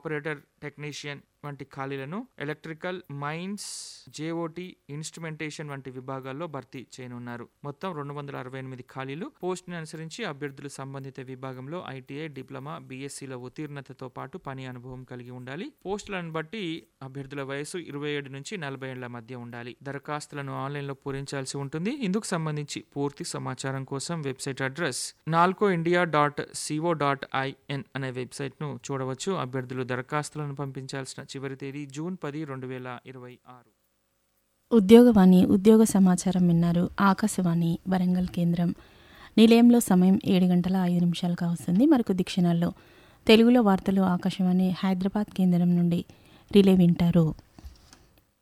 operator technician వంటి ఖాళీలను electrical mines జేఓటి instrumentation వంటి విభాగాల్లో భర్తీ చేయనున్నారు మొత్తం రెండు వందల అరవై ఎనిమిది ఖాళీలు పోస్టుని అనుసరించి అభ్యర్థులు సంబంధిత విభాగంలో ఐటీఐ డిప్లొమా బీఎస్సీలో ఉత్తీర్ణతతో పాటు పని అనుభవం కలిగి ఉండాలి పోస్టులను బట్టి అభ్యర్థుల వయసు ఇరవై ఏడు నుంచి నలభై ఏళ్ల మధ్య ఉండాలి దరఖాస్తులను ఆన్లైన్లో పూరించాల్సి ఉంటుంది ఇందుకు సంబంధించి పూర్తి సమాచారం కోసం website address NALCO India dot CO dot IN అనే వెబ్సైట్ను చూడవచ్చు అభ్యర్థులు దరఖాస్తులను పంపించాల్సిన చివరి తేదీ జూన్ పది రెండు వేల ఇరవై ఆరు ఉద్యోగవాణి ఉద్యోగ సమాచారం విన్నారు ఆకాశవాణి వరంగల్ కేంద్రం నిలయంలో సమయం ఏడు గంటల ఐదు నిమిషాలు కావస్తుంది మరికొద్ది క్షణాల్లో తెలుగులో వార్తలు ఆకాశవాణి హైదరాబాద్ కేంద్రం నుండి రిలే వింటారు